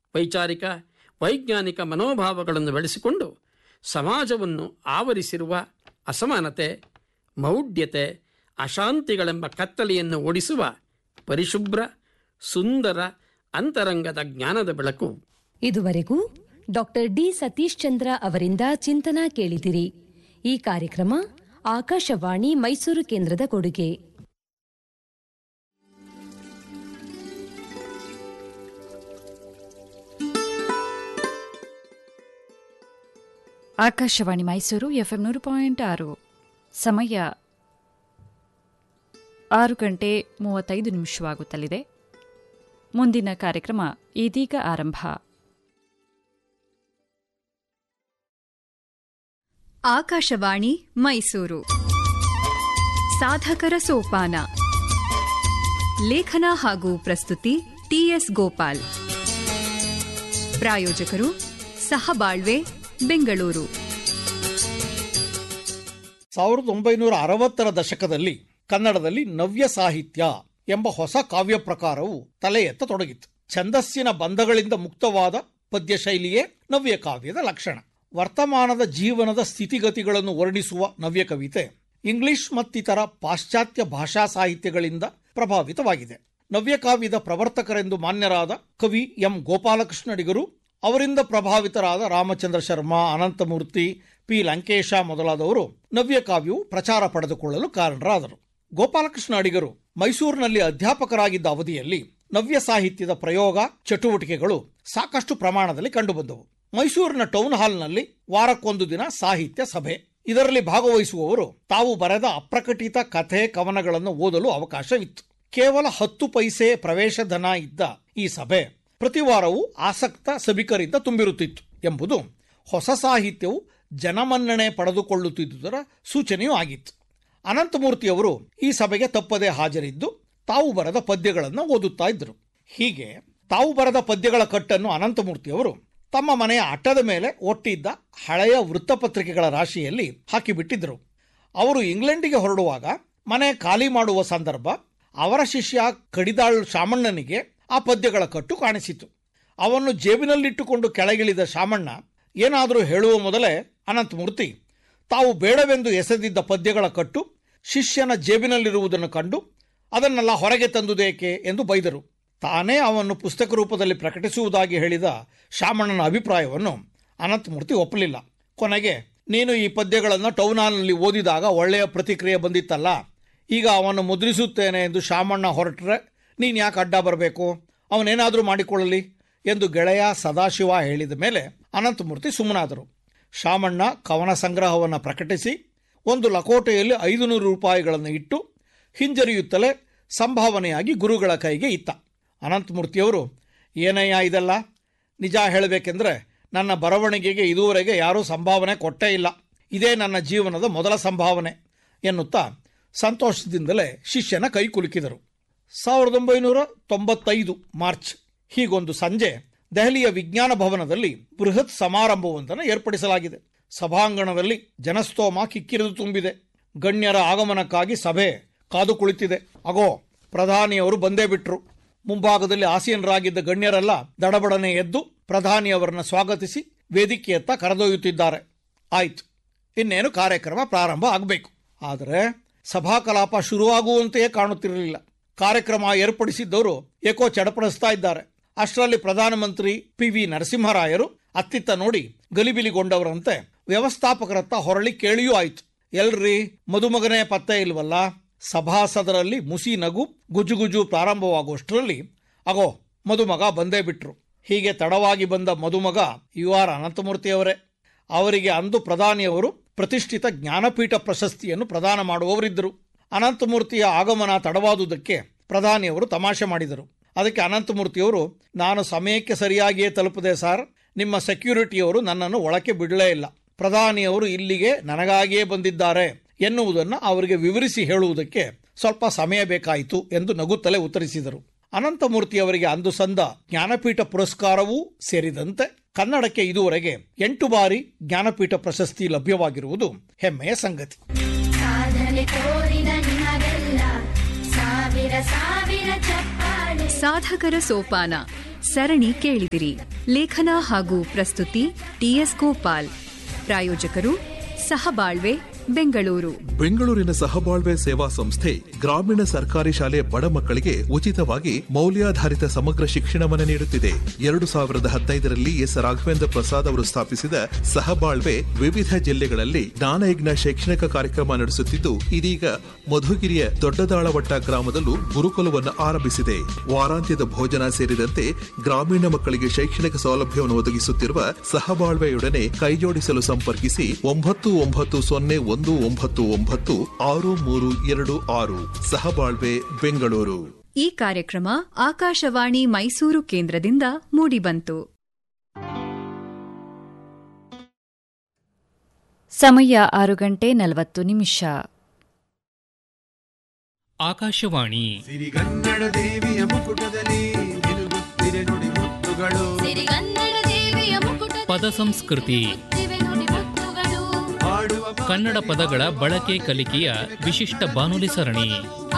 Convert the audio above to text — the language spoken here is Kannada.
ವೈಚಾರಿಕ ವೈಜ್ಞಾನಿಕ ಮನೋಭಾವಗಳನ್ನು ಬೆಳೆಸಿಕೊಂಡು ಸಮಾಜವನ್ನು ಆವರಿಸಿರುವ ಅಸಮಾನತೆ ಮೌಢ್ಯತೆ ಅಶಾಂತಿಗಳೆಂಬ ಕತ್ತಲೆಯನ್ನು ಓಡಿಸುವ ಪರಿಶುಭ್ರ ಸುಂದರ ಅಂತರಂಗದ ಜ್ಞಾನದ ಬೆಳಕು ಇದುವರೆಗೂ ಡಾಕ್ಟರ್ ಡಿ ಸತೀಶ್ ಚಂದ್ರ ಅವರಿಂದ ಚಿಂತನ ಕೇಳಿದಿರಿ ಈ ಕಾರ್ಯಕ್ರಮ ಆಕಾಶವಾಣಿ ಮೈಸೂರು ಕೇಂದ್ರದ ಕೊಡುಗೆ ಆಕಾಶವಾಣಿ ಮೈಸೂರು ಎಫ್ಎಂ ನೂರು ಪಾಯಿಂಟ್ ಆರು ಸಮಯ ಆರು ಗಂಟೆ ಮೂವತ್ತೈದು ನಿಮಿಷವಾಗುತ್ತಲಿದೆ ಮುಂದಿನ ಕಾರ್ಯಕ್ರಮ ಇದೀಗ ಆರಂಭ ಆಕಾಶವಾಣಿ ಮೈಸೂರು ಸಾಧಕರ ಸೋಪಾನ ಲೇಖನ ಹಾಗೂ ಪ್ರಸ್ತುತಿ ಟಿಎಸ್ ಗೋಪಾಲ್ ಪ್ರಾಯೋಜಕರು ಸಹಬಾಳ್ವೆ ಬೆಂಗಳೂರು ಸಾವಿರದ ಒಂಬೈನೂರ ಅರವತ್ತರ ದಶಕದಲ್ಲಿ ಕನ್ನಡದಲ್ಲಿ ನವ್ಯ ಸಾಹಿತ್ಯ ಎಂಬ ಹೊಸ ಕಾವ್ಯ ಪ್ರಕಾರವು ತಲೆ ಎತ್ತತೊಡಗಿತು ಛಂದಸ್ಸಿನ ಬಂಧಗಳಿಂದ ಮುಕ್ತವಾದ ಪದ್ಯ ಶೈಲಿಯೇ ನವ್ಯ ಕಾವ್ಯದ ಲಕ್ಷಣ ವರ್ತಮಾನದ ಜೀವನದ ಸ್ಥಿತಿಗತಿಗಳನ್ನು ವರ್ಣಿಸುವ ನವ್ಯ ಕವಿತೆ ಇಂಗ್ಲಿಷ್ ಮತ್ತಿತರ ಪಾಶ್ಚಾತ್ಯ ಭಾಷಾ ಸಾಹಿತ್ಯಗಳಿಂದ ಪ್ರಭಾವಿತವಾಗಿದೆ ನವ್ಯಕಾವ್ಯದ ಪ್ರವರ್ತಕರೆಂದು ಮಾನ್ಯರಾದ ಕವಿ ಎಂ ಗೋಪಾಲಕೃಷ್ಣಡಿಗರು ಅವರಿಂದ ಪ್ರಭಾವಿತರಾದ ರಾಮಚಂದ್ರ ಶರ್ಮಾ ಅನಂತಮೂರ್ತಿ ಪಿ ಲಂಕೇಶ ಮೊದಲಾದವರು ನವ್ಯಕಾವ್ಯವು ಪ್ರಚಾರ ಪಡೆದುಕೊಳ್ಳಲು ಕಾರಣರಾದರು ಗೋಪಾಲಕೃಷ್ಣ ಅಡಿಗರು ಮೈಸೂರಿನಲ್ಲಿ ಅಧ್ಯಾಪಕರಾಗಿದ್ದ ಅವಧಿಯಲ್ಲಿ ನವ್ಯ ಸಾಹಿತ್ಯದ ಪ್ರಯೋಗ ಚಟುವಟಿಕೆಗಳು ಸಾಕಷ್ಟು ಪ್ರಮಾಣದಲ್ಲಿ ಕಂಡುಬಂದವು ಮೈಸೂರಿನ ಟೌನ್ ಹಾಲ್ನಲ್ಲಿ ವಾರಕ್ಕೊಂದು ದಿನ ಸಾಹಿತ್ಯ ಸಭೆ ಇದರಲ್ಲಿ ಭಾಗವಹಿಸುವವರು ತಾವು ಬರೆದ ಅಪ್ರಕಟಿತ ಕಥೆ ಕವನಗಳನ್ನು ಓದಲು ಅವಕಾಶವಿತ್ತು ಕೇವಲ ಹತ್ತು ಪೈಸೆ ಪ್ರವೇಶ ಧನ ಇದ್ದ ಈ ಸಭೆ ಪ್ರತಿ ವಾರವೂ ಆಸಕ್ತ ಸಭಿಕರಿಂದ ತುಂಬಿರುತ್ತಿತ್ತು ಎಂಬುದು ಹೊಸ ಸಾಹಿತ್ಯವು ಜನಮನ್ನಣೆ ಪಡೆದುಕೊಳ್ಳುತ್ತಿದ್ದುದರ ಸೂಚನೆಯೂ ಆಗಿತ್ತು ಅನಂತಮೂರ್ತಿಯವರು ಈ ಸಭೆಗೆ ತಪ್ಪದೆ ಹಾಜರಿದ್ದು ತಾವು ಬರೆದ ಪದ್ಯಗಳನ್ನು ಓದುತ್ತಾ ಇದ್ದರು ಹೀಗೆ ತಾವು ಬರೆದ ಪದ್ಯಗಳ ಕಟ್ಟನ್ನು ಅನಂತಮೂರ್ತಿಯವರು ತಮ್ಮ ಮನೆಯ ಅಟ್ಟದ ಮೇಲೆ ಒಟ್ಟಿದ್ದ ಹಳೆಯ ವೃತ್ತಪತ್ರಿಕೆಗಳ ರಾಶಿಯಲ್ಲಿ ಹಾಕಿಬಿಟ್ಟಿದ್ದರು ಅವರು ಇಂಗ್ಲೆಂಡಿಗೆ ಹೊರಡುವಾಗ ಮನೆ ಖಾಲಿ ಮಾಡುವ ಸಂದರ್ಭ ಅವರ ಶಿಷ್ಯ ಕಡಿದಾಳ್ ಶಾಮಣ್ಣನಿಗೆ ಆ ಪದ್ಯಗಳ ಕಟ್ಟು ಕಾಣಿಸಿತು ಅವನ್ನು ಜೇಬಿನಲ್ಲಿಟ್ಟುಕೊಂಡು ಕೆಳಗಿಳಿದ ಶಾಮಣ್ಣ ಏನಾದರೂ ಹೇಳುವ ಮೊದಲೇ ಅನಂತಮೂರ್ತಿ ತಾವು ಬೇಡವೆಂದು ಎಸೆದಿದ್ದ ಪದ್ಯಗಳ ಕಟ್ಟು ಶಿಷ್ಯನ ಜೇಬಿನಲ್ಲಿರುವುದನ್ನು ಕಂಡು ಅದನ್ನೆಲ್ಲ ಹೊರಗೆ ತಂದುದೇಕೆ ಎಂದು ಬೈದರು ತಾನೇ ಅವನ್ನು ಪುಸ್ತಕ ರೂಪದಲ್ಲಿ ಪ್ರಕಟಿಸುವುದಾಗಿ ಹೇಳಿದ ಶಾಮಣ್ಣನ ಅಭಿಪ್ರಾಯವನ್ನು ಅನಂತಮೂರ್ತಿ ಒಪ್ಪಲಿಲ್ಲ ಕೊನೆಗೆ ನೀನು ಈ ಪದ್ಯಗಳನ್ನು ಟೌನಾಲ್ನಲ್ಲಿ ಓದಿದಾಗ ಒಳ್ಳೆಯ ಪ್ರತಿಕ್ರಿಯೆ ಬಂದಿತ್ತಲ್ಲ ಈಗ ಅವನ್ನು ಮುದ್ರಿಸುತ್ತೇನೆ ಎಂದು ಶಾಮಣ್ಣ ಹೊರಟ್ರೆ ನೀನು ಯಾಕೆ ಅಡ್ಡ ಬರಬೇಕು ಅವನೇನಾದರೂ ಮಾಡಿಕೊಳ್ಳಲಿ ಎಂದು ಗೆಳೆಯ ಸದಾಶಿವ ಹೇಳಿದ ಮೇಲೆ ಅನಂತಮೂರ್ತಿ ಸುಮ್ಮನಾದರು ಶಾಮಣ್ಣ ಕವನ ಸಂಗ್ರಹವನ್ನು ಪ್ರಕಟಿಸಿ ಒಂದು ಲಕೋಟೆಯಲ್ಲಿ ಐದು ನೂರು ರೂಪಾಯಿಗಳನ್ನು ಇಟ್ಟು ಹಿಂಜರಿಯುತ್ತಲೇ ಸಂಭಾವನೆಯಾಗಿ ಗುರುಗಳ ಕೈಗೆ ಇತ್ತ ಅನಂತಮೂರ್ತಿಯವರು ಏನಯ್ಯ ಇದೆಲ್ಲ ನಿಜ ಹೇಳಬೇಕೆಂದ್ರೆ ನನ್ನ ಬರವಣಿಗೆಗೆ ಇದುವರೆಗೆ ಯಾರೂ ಸಂಭಾವನೆ ಕೊಟ್ಟೇ ಇಲ್ಲ ಇದೇ ನನ್ನ ಜೀವನದ ಮೊದಲ ಸಂಭಾವನೆ ಎನ್ನುತ್ತಾ ಸಂತೋಷದಿಂದಲೇ ಶಿಷ್ಯನ ಕೈ ಕುಲುಕಿದರು ಸಾವಿರದ ಒಂಬೈನೂರ ತೊಂಬತ್ತೈದು ಮಾರ್ಚ್ ಹೀಗೊಂದು ಸಂಜೆ ದೆಹಲಿಯ ವಿಜ್ಞಾನ ಭವನದಲ್ಲಿ ಬೃಹತ್ ಸಮಾರಂಭವೊಂದನ್ನು ಏರ್ಪಡಿಸಲಾಗಿದೆ ಸಭಾಂಗಣದಲ್ಲಿ ಜನಸ್ತೋಮ ಕಿಕ್ಕಿರಿದು ತುಂಬಿದೆ ಗಣ್ಯರ ಆಗಮನಕ್ಕಾಗಿ ಸಭೆ ಕಾದು ಕುಳಿತಿದೆ ಅಗೋ ಪ್ರಧಾನಿಯವರು ಬಂದೇ ಬಿಟ್ರು ಮುಂಭಾಗದಲ್ಲಿ ಆಸೀನರಾಗಿದ್ದ ಗಣ್ಯರೆಲ್ಲ ದಡಬಡನೆ ಎದ್ದು ಪ್ರಧಾನಿಯವರನ್ನ ಸ್ವಾಗತಿಸಿ ವೇದಿಕೆಯತ್ತ ಕರೆದೊಯ್ಯುತ್ತಿದ್ದಾರೆ ಆಯ್ತು ಇನ್ನೇನು ಕಾರ್ಯಕ್ರಮ ಪ್ರಾರಂಭ ಆಗಬೇಕು ಆದರೆ ಸಭಾ ಕಲಾಪ ಶುರುವಾಗುವಂತೆಯೇ ಕಾಣುತ್ತಿರಲಿಲ್ಲ ಕಾರ್ಯಕ್ರಮ ಏರ್ಪಡಿಸಿದ್ದವರು ಏಕೋ ಚಡಪಡಿಸ್ತಾ ಇದ್ದಾರೆ ಅಷ್ಟರಲ್ಲಿ ಪ್ರಧಾನಮಂತ್ರಿ ಪಿ ವಿ ನರಸಿಂಹರಾಯರು ಅತ್ತಿತ್ತ ನೋಡಿ ಗಲಿಬಿಲಿಗೊಂಡವರಂತೆ ವ್ಯವಸ್ಥಾಪಕರತ್ತ ಹೊರಳಿ ಕೇಳಿಯೂ ಆಯ್ತು ಎಲ್ರಿ ಮದುಮಗನೇ ಪತ್ತೆ ಇಲ್ವಲ್ಲ ಸಭಾಸದರಲ್ಲಿ ಮುಸಿ ನಗು ಗುಜುಗುಜು ಪ್ರಾರಂಭವಾಗುವಷ್ಟರಲ್ಲಿ ಅಗೋ ಮದುಮಗ ಬಂದೇ ಬಿಟ್ರು ಹೀಗೆ ತಡವಾಗಿ ಬಂದ ಮದುಮಗ ಯು ಆರ್ ಅನಂತಮೂರ್ತಿಯವರೇ ಅವರಿಗೆ ಅಂದು ಪ್ರಧಾನಿಯವರು ಪ್ರತಿಷ್ಠಿತ ಜ್ಞಾನಪೀಠ ಪ್ರಶಸ್ತಿಯನ್ನು ಪ್ರದಾನ ಮಾಡುವವರಿದ್ದರು ಅನಂತಮೂರ್ತಿಯ ಆಗಮನ ತಡವಾದುದಕ್ಕೆ ಪ್ರಧಾನಿಯವರು ತಮಾಷೆ ಮಾಡಿದರು ಅದಕ್ಕೆ ಅನಂತಮೂರ್ತಿಯವರು ನಾನು ಸಮಯಕ್ಕೆ ಸರಿಯಾಗಿಯೇ ತಲುಪದೆ ಸರ್ ನಿಮ್ಮ ಸೆಕ್ಯೂರಿಟಿಯವರು ನನ್ನನ್ನು ಒಳಕ್ಕೆ ಬಿಡಲೇ ಇಲ್ಲ ಪ್ರಧಾನಿಯವರು ಇಲ್ಲಿಗೆ ನನಗಾಗಿಯೇ ಬಂದಿದ್ದಾರೆ ಎನ್ನುವುದನ್ನು ಅವರಿಗೆ ವಿವರಿಸಿ ಹೇಳುವುದಕ್ಕೆ ಸ್ವಲ್ಪ ಸಮಯ ಬೇಕಾಯಿತು ಎಂದು ನಗುತ್ತಲೇ ಉತ್ತರಿಸಿದರು ಅನಂತಮೂರ್ತಿಯವರಿಗೆ ಅಂದು ಸಂದ ಜ್ಞಾನಪೀಠ ಪುರಸ್ಕಾರವೂ ಸೇರಿದಂತೆ ಕನ್ನಡಕ್ಕೆ ಇದುವರೆಗೆ ಎಂಟು ಬಾರಿ ಜ್ಞಾನಪೀಠ ಪ್ರಶಸ್ತಿ ಲಭ್ಯವಾಗಿರುವುದು ಹೆಮ್ಮೆಯ ಸಂಗತಿ ಸಾಧನೆ ತೋರಿದ ನಿಮಗೆಲ್ಲ ಸಾವಿರ ಸಾವಿರ ಚಪ್ಪಾಳೆ ಸಾಧಕರ ಸೋಪಾನ ಸರಣಿ ಕೇಳಿದಿರಿ ಲೇಖನ ಹಾಗೂ ಪ್ರಸ್ತುತಿ ಟಿಎಸ್ ಗೋಪಾಲ್ ಪ್ರಾಯೋಜಕರು ಸಹಬಾಳ್ವೆ ಬೆಂಗಳೂರು ಬೆಂಗಳೂರಿನ ಸಹಬಾಳ್ವೆ ಸೇವಾ ಸಂಸ್ಥೆ ಗ್ರಾಮೀಣ ಸರ್ಕಾರಿ ಶಾಲೆ ಬಡ ಮಕ್ಕಳಿಗೆ ಉಚಿತವಾಗಿ ಮೌಲ್ಯಾಧಾರಿತ ಸಮಗ್ರ ಶಿಕ್ಷಣವನ್ನು ನೀಡುತ್ತಿದೆ ಎರಡು ಸಾವಿರದ ಹದಿನೈದರಲ್ಲಿ ಎಸ್ ರಾಘವೇಂದ್ರ ಪ್ರಸಾದ್ ಅವರು ಸ್ಥಾಪಿಸಿದ ಸಹಬಾಳ್ವೆ ವಿವಿಧ ಜಿಲ್ಲೆಗಳಲ್ಲಿ ಜ್ಞಾನಯಜ್ಞ ಶೈಕ್ಷಣಿಕ ಕಾರ್ಯಕ್ರಮ ನಡೆಸುತ್ತಿದ್ದು ಇದೀಗ ಮಧುಗಿರಿಯ ದೊಡ್ಡದಾಳವಟ್ಟ ಗ್ರಾಮದಲ್ಲೂ ಗುರುಕುಲವನ್ನು ಆರಂಭಿಸಿದೆ ವಾರಾಂತ್ಯದ ಭೋಜನ ಸೇರಿದಂತೆ ಗ್ರಾಮೀಣ ಮಕ್ಕಳಿಗೆ ಶೈಕ್ಷಣಿಕ ಸೌಲಭ್ಯವನ್ನು ಒದಗಿಸುತ್ತಿರುವ ಸಹಬಾಳ್ವೆಯೊಡನೆ ಕೈಜೋಡಿಸಲು ಸಂಪರ್ಕಿಸಿ ಒಂಬತ್ತು ಒಂಬತ್ತು ಸೊನ್ನೆ ಒಂದು ಒಂಬತ್ತು ಒಂಬತ್ತು ಆರು ಮೂರು ಎರಡು ಆರು ಸಹಬಾಳ್ವೆ ಬೆಂಗಳೂರು ಈ ಕಾರ್ಯಕ್ರಮ ಆಕಾಶವಾಣಿ ಮೈಸೂರು ಕೇಂದ್ರದಿಂದ ಮೂಡಿಬಂತು ಸಮಯ ಆರು ಗಂಟೆ ನಲವತ್ತು ನಿಮಿಷ ಆಕಾಶವಾಣಿ ಸಿರಿಗನ್ನಡ ದೇವಿಯ ಮುಕುಟದಲ್ಲಿ ನಿಲುಗುತ್ತಿರೆ ನುಡಿ ಮುತ್ತುಗಳು ಸಿರಿಗನ್ನಡ ದೇವಿಯ ಮುಕುಟ ಪದ ಸಂಸ್ಕೃತಿ ದಿವೆ ನುಡಿ ಮುತ್ತುಗಳು ಹಾಡುವ ಕನ್ನಡ ಪದಗಳ ಬಳಕೆ ಕಲಿಕೆಯ ವಿಶಿಷ್ಟ ಬಾನುಲಿ ಸರಣಿ